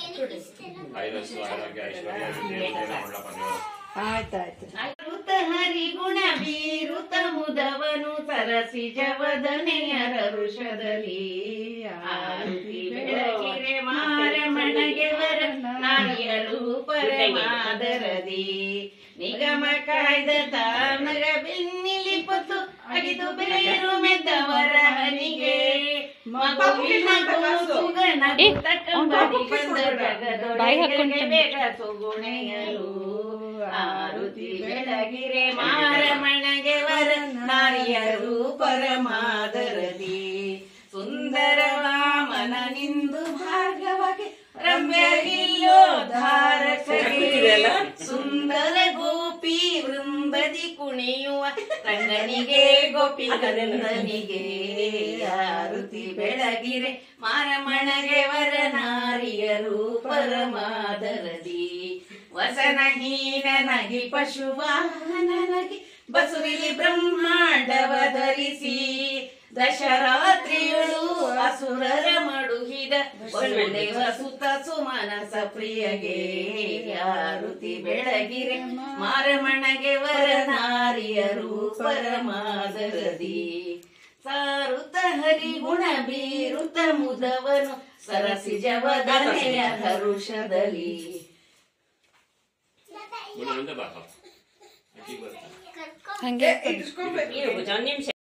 ಆಯುರಸ್ಸು ಆರೋಗ್ಯ ಐಶ್ವರ್ಯ ದೇವತೆಗಳ ಒಳ್ಳಪ್ಪ ದೇವರು ಆಯ್ತಾಯ್ತು ಋತ ಹರಿಗುಣ ಬೀರುತ ಮುದವನು ಸರಸಿ ಜವದನೆಯರ ಋಷದಲ್ಲಿ ಆರತಿ ಬೆಳಗಿರೆ ಮಾರಮಣಗೆ ವರ ನಾರಿಯರು ಪರಮಾದರದಿ ನಿಗಮ ಕಾಯ್ದ ತಾನಗ ಬೆನ್ನಿಲಿ ಪತ್ತು ಅಗಿದು ಬೇರು ಮೆದ್ದವರ ಹನಿಗೆ ಮಗುವಿನ ಕೂಸುಗನ ತಕ್ಕಂಬಡಿ ಬಂದ ಜಗದೊಳಗೆ ಬೇಗ ಸುಗುಣೆಯಲು ಆರುತಿ ಬೆಳಗಿರೆ ಮಾರಮಣಗೆ ವರ ನಾರಿಯರು ಪರಮಾದರದಿ ಸುಂದರ ವಾಮನ ನಿಂದು ಭಾರ್ಗವಗೆ ರಮ್ಯಗಿಲ್ಲೋ ಧಾರಕಗೆ ಸುಂದರ ಗೋಪಿ ವೃಂದದಿ ಕುಣಿಯುವ ರಂಗನಿಗೆ ಗೋಪಿ ಗಂಧನಿಗೆ ಆರುತಿ ಬೆಳಗಿರೆ ಮಾರಮಣಗೆ ವರ ನಾರಿಯರು ಪರಮಾದರದಿ ವಸನಹೀನನಗಿ ಪಶುವಾಹನನಗಿ ಬಸುವಿಲಿ ಬ್ರಹ್ಮಾಂಡವ ಧರಿಸಿ ದಶರಾತ್ರಿಗಳು ಅಸುರರ ಮಡುಹಿದ ಒಳ್ಳೆವ ಸುತ ಸುಮನಸ ಪ್ರಿಯಗೆ ಆರುತಿ ಬೆಳಗಿರೆ ಮಾರಮಣಗೆ ವರ ನಾರಿಯರು ಪರಮಾದರದಿ ಸಾರುತ ಹರಿಗುಣ ಬೀರುತ ಮುದವನು ಸರಸಿ ಜವದನೆಯ ಹರುಷದಲ್ಲಿ ಮುಂದೆ ಮುಂದೆ ಬಾ ಪಾಪ. ಅಜ್ಜಿ ಬರ್ತಾರೆ. ಹಂಗೆ ಇರು ಪೂಜಾ, ಒಂದ್ ನಿಮಿಷ